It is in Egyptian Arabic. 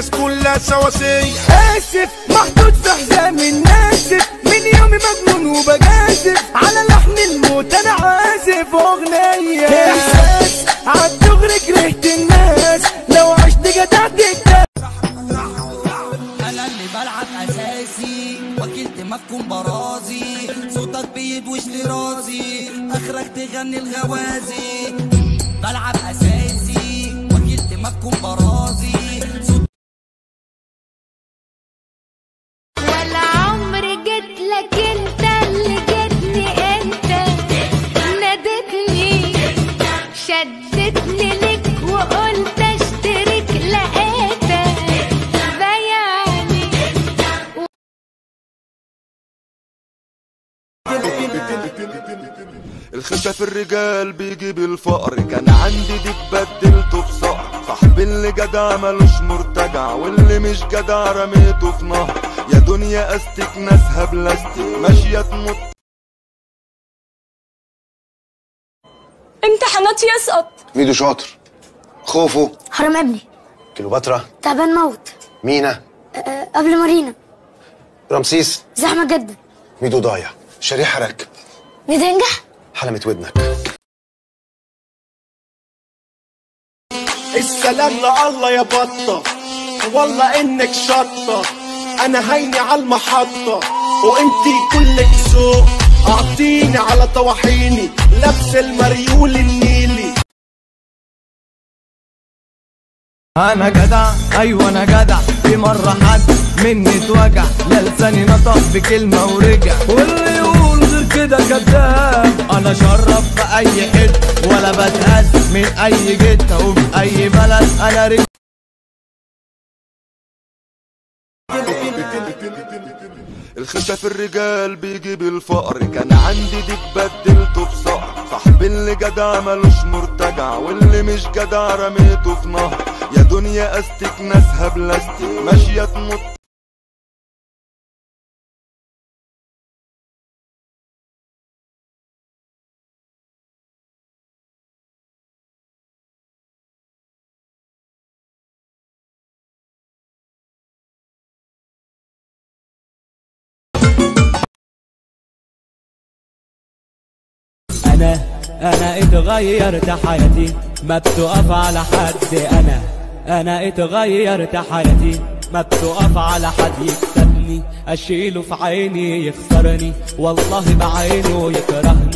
الناس كلها سواسية اسف محطوط في حزام الناسف من يومي مجنون وبجازف على لحن الموت انا عازف اغنية احساس عالدغري كرهت الناس لو عشت جدعت الكاس انا اللي بلعب اساسي وكيل دماغكم برازي صوتك بيدوش لي راسي اخرك تغني الغوازي بلعب اساسي وكيل دماغكم برازي صوت ولا عمري جيت لك انت اللي جيتني انت نادتني شدتني لك وقلت اشترك لقيتك بياني الخشة في الرجال بيجيب الفقر كان عندي دي بدلته في صقر صاحبي اللي جدع ملوش مرتجع واللي مش جدع رميته في نهر يا دنيا استك ناسها بلاستيك ماشية تموت امتحانات يسقط ميدو شاطر خوفو حرام ابني كليوباترا تعبان موت مينا أه قبل مارينا رمسيس زحمة جدا ميدو ضايع شريحة راكب بتنجح حلمت ودنك السلام الله يا بطة والله انك شطة انا هيني على المحطة وانتي كلك ذوق اعطيني على طواحيني لبس المريول النيلي انا جدع ايوه انا جدع في مرة حد مني اتوجع لا لساني نطق بكلمة ورجع واللي يقول غير كده كذاب انا شرف في اي حتة ولا بتهز من اي جتة وفي اي بلد انا رجع الخشة في الرجال بيجيب الفقر كان عندي دي بدلته في صقر صاحبي اللي جدع ملوش مرتجع واللي مش جدع رميته في نهر يا دنيا استك ناسها بلاستيك ماشية تموت انا انا اتغيرت حياتي ما بتقف على حد انا انا اتغيرت حياتي ما بتقف على حد يكسبني اشيله في عيني يخسرني والله بعينه يكرهني